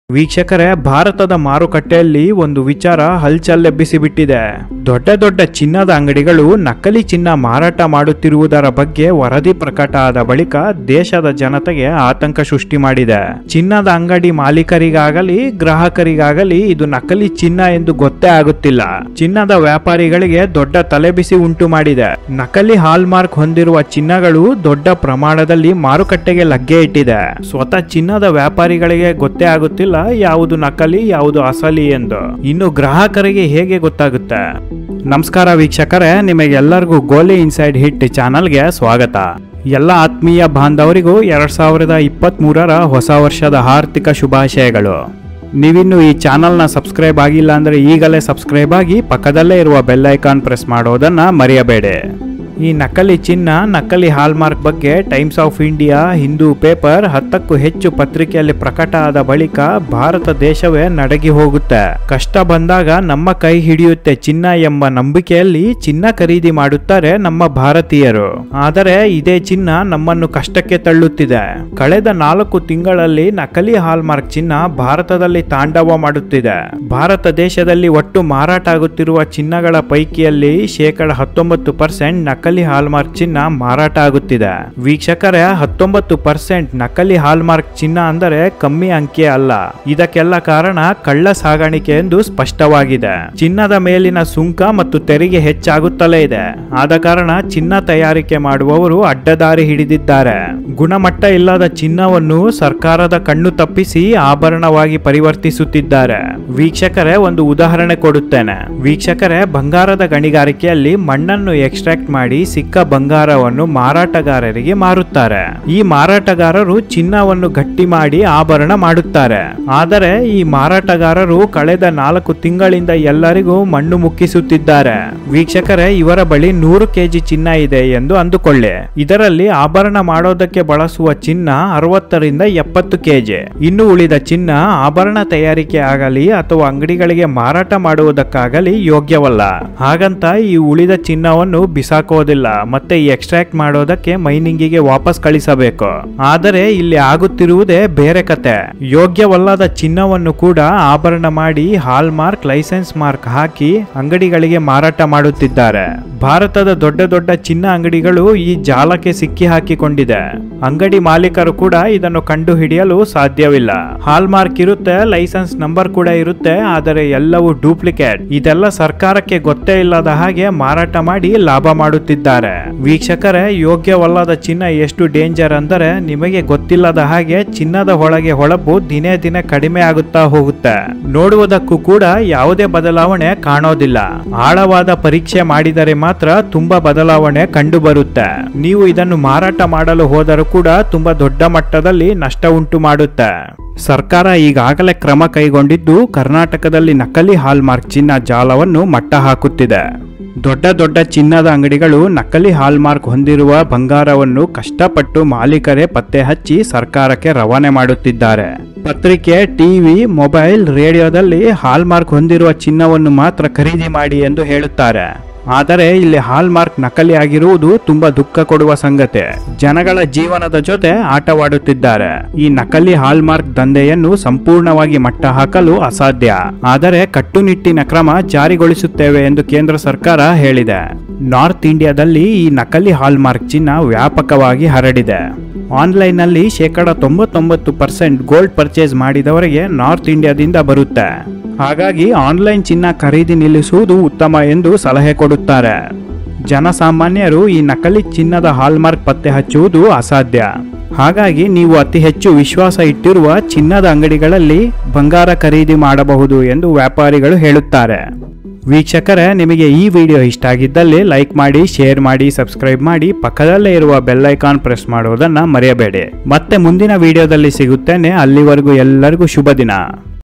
ವೀಕ್ಷಕರೇ ಭಾರತದ ಮಾರುಕಟ್ಟೆಯಲ್ಲಿ ಒಂದು ವಿಚಾರ ಹಲ್ಚಲ್ಲೆಬ್ಬಿಸಿಬಿಟ್ಟಿದೆ ದೊಡ್ಡ ದೊಡ್ಡ ಚಿನ್ನದ ಅಂಗಡಿಗಳು ನಕಲಿ ಚಿನ್ನ ಮಾರಾಟ ಮಾಡುತ್ತಿರುವುದರ ಬಗ್ಗೆ ವರದಿ ಪ್ರಕಟ ಆದ ಬಳಿಕ ದೇಶದ ಜನತೆಗೆ ಆತಂಕ ಸೃಷ್ಟಿ ಮಾಡಿದೆ ಚಿನ್ನದ ಅಂಗಡಿ ಮಾಲೀಕರಿಗಾಗಲಿ ಗ್ರಾಹಕರಿಗಾಗಲಿ ಇದು ನಕಲಿ ಚಿನ್ನ ಎಂದು ಗೊತ್ತೇ ಆಗುತ್ತಿಲ್ಲ ಚಿನ್ನದ ವ್ಯಾಪಾರಿಗಳಿಗೆ ದೊಡ್ಡ ತಲೆಬಿಸಿ ಉಂಟು ಮಾಡಿದೆ ನಕಲಿ ಹಾಲ್ಮಾರ್ಕ್ ಹೊಂದಿರುವ ಚಿನ್ನಗಳು ದೊಡ್ಡ ಪ್ರಮಾಣದಲ್ಲಿ ಮಾರುಕಟ್ಟೆಗೆ ಲಗ್ಗೆ ಇಟ್ಟಿದೆ ಸ್ವತಃ ಚಿನ್ನದ ವ್ಯಾಪಾರಿಗಳಿಗೆ ಗೊತ್ತೇ ಆಗುತ್ತಿಲ್ಲ ಯಾವುದು ನಕಲಿ ಯಾವುದು ಅಸಲಿ ಎಂದು ಇನ್ನು ಗ್ರಾಹಕರಿಗೆ ಹೇಗೆ ಗೊತ್ತಾಗುತ್ತೆ ನಮಸ್ಕಾರ ವೀಕ್ಷಕರೇ ನಿಮಗೆಲ್ಲರಿಗೂ ಗೋಲಿ ಇನ್ಸೈಡ್ ಹಿಟ್ ಚಾನಲ್ಗೆ ಸ್ವಾಗತ ಎಲ್ಲ ಆತ್ಮೀಯ ಬಾಂಧವರಿಗೂ ಎರಡ್ ಸಾವಿರದ ಇಪ್ಪತ್ತ್ ಮೂರರ ಹೊಸ ವರ್ಷದ ಆರ್ಥಿಕ ಶುಭಾಶಯಗಳು ನೀವಿನ್ನು ಈ ಚಾನಲ್ನ ಸಬ್ಸ್ಕ್ರೈಬ್ ಆಗಿಲ್ಲ ಅಂದರೆ ಈಗಲೇ ಸಬ್ಸ್ಕ್ರೈಬ್ ಆಗಿ ಪಕ್ಕದಲ್ಲೇ ಇರುವ ಬೆಲ್ ಐಕಾನ್ ಪ್ರೆಸ್ ಮಾಡೋದನ್ನ ಮರೆಯಬೇಡಿ ಈ ನಕಲಿ ಚಿನ್ನ ನಕಲಿ ಹಾಲ್ಮಾರ್ಕ್ ಬಗ್ಗೆ Times of India Hindu paper ಹತ್ತಕ್ಕೂ ಹೆಚ್ಚು ಪತ್ರಿಕೆಯಲ್ಲಿ ಪ್ರಕಟ ಆದ ಬಳಿಕ ಭಾರತ ದೇಶವೇ ನಡಗಿ ಹೋಗುತ್ತೆ ಕಷ್ಟ ಬಂದಾಗ ನಮ್ಮ ಕೈ ಹಿಡಿಯುತ್ತೆ ಚಿನ್ನ ಎಂಬ ನಂಬಿಕೆಯಲ್ಲಿ ಚಿನ್ನ ಖರೀದಿ ಮಾಡುತ್ತಾರೆ ನಮ್ಮ ಭಾರತೀಯರು ಆದರೆ ಇದೇ ಚಿನ್ನ ನಮ್ಮನ್ನು ಕಷ್ಟಕ್ಕೆ ತಳ್ಳುತ್ತಿದೆ ಕಳೆದ ನಾಲ್ಕು ತಿಂಗಳಲ್ಲಿ ನಕಲಿ ಹಾಲ್ಮಾರ್ಕ್ ಚಿನ್ನ ಭಾರತದಲ್ಲಿ ತಾಂಡವ ಮಾಡುತ್ತಿದೆ ಭಾರತ ದೇಶದಲ್ಲಿ ಒಟ್ಟು ಮಾರಾಟ ಆಗುತ್ತಿರುವ ಚಿನ್ನಗಳ ಪೈಕಿಯಲ್ಲಿ ಶೇಕಡ ಹತ್ತೊಂಬತ್ತು ಪರ್ಸೆಂಟ್ ನಕಲಿ ಹಾಲ್ಮಾರ್ಕ್ ಚಿನ್ನ ಮಾರಾಟ ಆಗುತ್ತಿದೆ ವೀಕ್ಷಕರೇ ಹತ್ತೊಂಬತ್ತು ಪರ್ಸೆಂಟ್ ನಕಲಿ ಹಾಲ್ಮಾರ್ಕ್ ಚಿನ್ನ ಅಂದರೆ ಕಮ್ಮಿ ಅಂಕೆ ಅಲ್ಲ ಇದಕ್ಕೆಲ್ಲ ಕಾರಣ ಕಳ್ಳ ಸಾಗಾಣಿಕೆ ಎಂದು ಸ್ಪಷ್ಟವಾಗಿದೆ ಚಿನ್ನದ ಮೇಲಿನ ಸುಂಕ ಮತ್ತು ತೆರಿಗೆ ಹೆಚ್ಚಾಗುತ್ತಲೇ ಇದೆ ಆದ ಕಾರಣ ಚಿನ್ನ ತಯಾರಿಕೆ ಮಾಡುವವರು ಅಡ್ಡದಾರಿ ಹಿಡಿದಿದ್ದಾರೆ ಗುಣಮಟ್ಟ ಇಲ್ಲದ ಚಿನ್ನವನ್ನು ಸರ್ಕಾರದ ಕಣ್ಣು ತಪ್ಪಿಸಿ ಆಭರಣವಾಗಿ ಪರಿವರ್ತಿಸುತ್ತಿದ್ದಾರೆ ವೀಕ್ಷಕರೇ ಒಂದು ಉದಾಹರಣೆ ಕೊಡುತ್ತೇನೆ ವೀಕ್ಷಕರೇ ಬಂಗಾರದ ಗಣಿಗಾರಿಕೆಯಲ್ಲಿ ಮಣ್ಣನ್ನು ಎಕ್ಸ್ಟ್ರಾಕ್ಟ್ ಮಾಡಿ ಸಿಕ್ಕ ಬಂಗಾರವನ್ನು ಮಾರಾಟಗಾರರಿಗೆ ಮಾರುತ್ತಾರೆ ಈ ಮಾರಾಟಗಾರರು ಚಿನ್ನವನ್ನು ಗಟ್ಟಿ ಮಾಡಿ ಆಭರಣ ಮಾಡುತ್ತಾರೆ ಆದರೆ ಈ ಮಾರಾಟಗಾರರು ಕಳೆದ ನಾಲ್ಕು ತಿಂಗಳಿಂದ ಎಲ್ಲರಿಗೂ ಮಣ್ಣು ಮುಕ್ಕಿಸುತ್ತಿದ್ದಾರೆ ವೀಕ್ಷಕರೇ ಇವರ ಬಳಿ ನೂರು ಕೆಜಿ ಚಿನ್ನ ಇದೆ ಎಂದು ಅಂದುಕೊಳ್ಳಿ ಇದರಲ್ಲಿ ಆಭರಣ ಮಾಡೋದಕ್ಕೆ ಬಳಸುವ ಚಿನ್ನ ಅರವತ್ತರಿಂದ ಎಪ್ಪತ್ತು ಕೆಜಿ ಇನ್ನು ಉಳಿದ ಚಿನ್ನ ಆಭರಣ ತಯಾರಿಕೆ ಆಗಲಿ ಅಥವಾ ಅಂಗಡಿಗಳಿಗೆ ಮಾರಾಟ ಮಾಡುವುದಕ್ಕಾಗಲಿ ಯೋಗ್ಯವಲ್ಲ ಹಾಗಂತ ಈ ಉಳಿದ ಚಿನ್ನವನ್ನು ಬಿಸಾಕೋದಿಲ್ಲ ಮತ್ತೆ ಎಕ್ಸ್ಟ್ರಾಕ್ಟ್ ಮಾಡೋದಕ್ಕೆ ಮೈನಿಂಗಿಗೆ ವಾಪಸ್ ಕಳಿಸಬೇಕು ಆದರೆ ಇಲ್ಲಿ ಆಗುತ್ತಿರುವುದೇ ಬೇರೆ ಕತೆ ಯೋಗ್ಯವಲ್ಲದ ಚಿನ್ನವನ್ನು ಕೂಡ ಆಭರಣ ಮಾಡಿ ಹಾಲ್ ಮಾರ್ಕ್ ಲೈಸೆನ್ಸ್ ಮಾರ್ಕ್ ಹಾಕಿ ಅಂಗಡಿಗಳಿಗೆ ಮಾರಾಟ ಮಾಡುತ್ತಿದ್ದಾರೆ ಭಾರತದ ದೊಡ್ಡ ದೊಡ್ಡ ಚಿನ್ನ ಅಂಗಡಿಗಳು ಈ ಜಾಲಕ್ಕೆ ಸಿಕ್ಕಿ ಹಾಕಿಕೊಂಡಿದೆ ಅಂಗಡಿ ಮಾಲೀಕರು ಕೂಡ ಇದನ್ನು ಕಂಡು ಹಿಡಿಯಲು ಸಾಧ್ಯವಿಲ್ಲ ಹಾಲ್ ಮಾರ್ಕ್ ಇರುತ್ತೆ ಲೈಸೆನ್ಸ್ ನಂಬರ್ ಕೂಡ ಇರುತ್ತೆ ಆದರೆ ಎಲ್ಲವೂ ಡೂಪ್ಲಿಕೇಟ್ ಇದೆಲ್ಲ ಸರ್ಕಾರಕ್ಕೆ ಗೊತ್ತೇ ಇಲ್ಲದ ಹಾಗೆ ಮಾರಾಟ ಮಾಡಿ ಲಾಭ ಮಾಡುತ್ತಿದ್ದಾರೆ ವೀಕ್ಷಕರೇ ಯೋಗ್ಯವಲ್ಲದ ಚಿನ್ನ ಎಷ್ಟು ಡೇಂಜರ್ ಅಂದರೆ ನಿಮಗೆ ಗೊತ್ತಿಲ್ಲದ ಹಾಗೆ ಚಿನ್ನದ ಒಳಗೆ ಹೊಳಪು ದಿನೇ ದಿನೇ ಕಡಿಮೆ ಆಗುತ್ತಾ ಹೋಗುತ್ತೆ ನೋಡುವುದಕ್ಕೂ ಕೂಡ ಯಾವುದೇ ಬದಲಾವಣೆ ಕಾಣೋದಿಲ್ಲ ಆಳವಾದ ಪರೀಕ್ಷೆ ಮಾಡಿದರೆ ಮಾತ್ರ ತುಂಬಾ ಬದಲಾವಣೆ ಕಂಡು ಬರುತ್ತೆ ನೀವು ಇದನ್ನು ಮಾರಾಟ ಮಾಡಲು ಹೋದರೂ ಕೂಡ ತುಂಬಾ ದೊಡ್ಡ ಮಟ್ಟದಲ್ಲಿ ನಷ್ಟ ಉಂಟು ಮಾಡುತ್ತೆ ಸರ್ಕಾರ ಈಗಾಗಲೇ ಕ್ರಮ ಕೈಗೊಂಡಿದ್ದು ಕರ್ನಾಟಕದಲ್ಲಿ ನಕಲಿ ಹಾಲ್ಮಾರ್ಕ್ ಚಿನ್ನ ಜಾಲವನ್ನು ಮಟ್ಟ ಹಾಕುತ್ತಿದೆ ದೊಡ್ಡ ದೊಡ್ಡ ಚಿನ್ನದ ಅಂಗಡಿಗಳು ನಕಲಿ ಹಾಲ್ಮಾರ್ಕ್ ಹೊಂದಿರುವ ಬಂಗಾರವನ್ನು ಕಷ್ಟಪಟ್ಟು ಮಾಲೀಕರೇ ಪತ್ತೆ ಹಚ್ಚಿ ಸರ್ಕಾರಕ್ಕೆ ರವಾನೆ ಮಾಡುತ್ತಿದ್ದಾರೆ ಪತ್ರಿಕೆ ಟಿವಿ ಮೊಬೈಲ್ ರೇಡಿಯೋದಲ್ಲಿ ಹಾಲ್ಮಾರ್ಕ್ ಹೊಂದಿರುವ ಚಿನ್ನವನ್ನು ಮಾತ್ರ ಖರೀದಿ ಮಾಡಿ ಎಂದು ಹೇಳುತ್ತಾರೆ ಆದರೆ ಇಲ್ಲಿ ಹಾಲ್ಮಾರ್ಕ್ ನಕಲಿ ಆಗಿರುವುದು ತುಂಬಾ ದುಃಖ ಕೊಡುವ ಸಂಗತಿ ಜನಗಳ ಜೀವನದ ಜೊತೆ ಆಟವಾಡುತ್ತಿದ್ದಾರೆ ಈ ನಕಲಿ ಹಾಲ್ಮಾರ್ಕ್ ದಂಧೆಯನ್ನು ಸಂಪೂರ್ಣವಾಗಿ ಮಟ್ಟ ಹಾಕಲು ಅಸಾಧ್ಯ ಆದರೆ ಕಟ್ಟುನಿಟ್ಟಿನ ಕ್ರಮ ಜಾರಿಗೊಳಿಸುತ್ತೇವೆ ಎಂದು ಕೇಂದ್ರ ಸರ್ಕಾರ ಹೇಳಿದೆ ನಾರ್ತ್ ಇಂಡಿಯಾದಲ್ಲಿ ಈ ನಕಲಿ ಹಾಲ್ಮಾರ್ಕ್ ಚಿನ್ನ ವ್ಯಾಪಕವಾಗಿ ಹರಡಿದೆ ಆನ್ಲೈನ್ನಲ್ಲಿ ಶೇಕಡ ತೊಂಬತ್ತೊಂಬತ್ತು ಪರ್ಸೆಂಟ್ ಗೋಲ್ಡ್ ಪರ್ಚೇಸ್ ಮಾಡಿದವರಿಗೆ ನಾರ್ತ್ ಇಂಡಿಯಾದಿಂದ ಬರುತ್ತೆ ಹಾಗಾಗಿ ಆನ್ಲೈನ್ ಚಿನ್ನ ಖರೀದಿ ನಿಲ್ಲಿಸುವುದು ಉತ್ತಮ ಎಂದು ಸಲಹೆ ಕೊಡುತ್ತಾರೆ ಜನಸಾಮಾನ್ಯರು ಈ ನಕಲಿ ಚಿನ್ನದ ಹಾಲ್ಮಾರ್ಕ್ ಪತ್ತೆ ಹಚ್ಚುವುದು ಅಸಾಧ್ಯ ಹಾಗಾಗಿ ನೀವು ಅತಿ ಹೆಚ್ಚು ವಿಶ್ವಾಸ ಇಟ್ಟಿರುವ ಚಿನ್ನದ ಅಂಗಡಿಗಳಲ್ಲಿ ಬಂಗಾರ ಖರೀದಿ ಮಾಡಬಹುದು ಎಂದು ವ್ಯಾಪಾರಿಗಳು ಹೇಳುತ್ತಾರೆ ವೀಕ್ಷಕರೇ ನಿಮಗೆ ಈ ವಿಡಿಯೋ ಇಷ್ಟ ಆಗಿದ್ದಲ್ಲಿ ಲೈಕ್ ಮಾಡಿ ಶೇರ್ ಮಾಡಿ ಸಬ್ಸ್ಕ್ರೈಬ್ ಮಾಡಿ ಪಕ್ಕದಲ್ಲೇ ಇರುವ ಬೆಲ್ ಐಕಾನ್ ಪ್ರೆಸ್ ಮಾಡುವುದನ್ನು ಮರೆಯಬೇಡಿ ಮತ್ತೆ ಮುಂದಿನ ವಿಡಿಯೋದಲ್ಲಿ ಸಿಗುತ್ತೇನೆ ಅಲ್ಲಿವರೆಗೂ ಎಲ್ಲರಿಗೂ ಶುಭ ದಿನ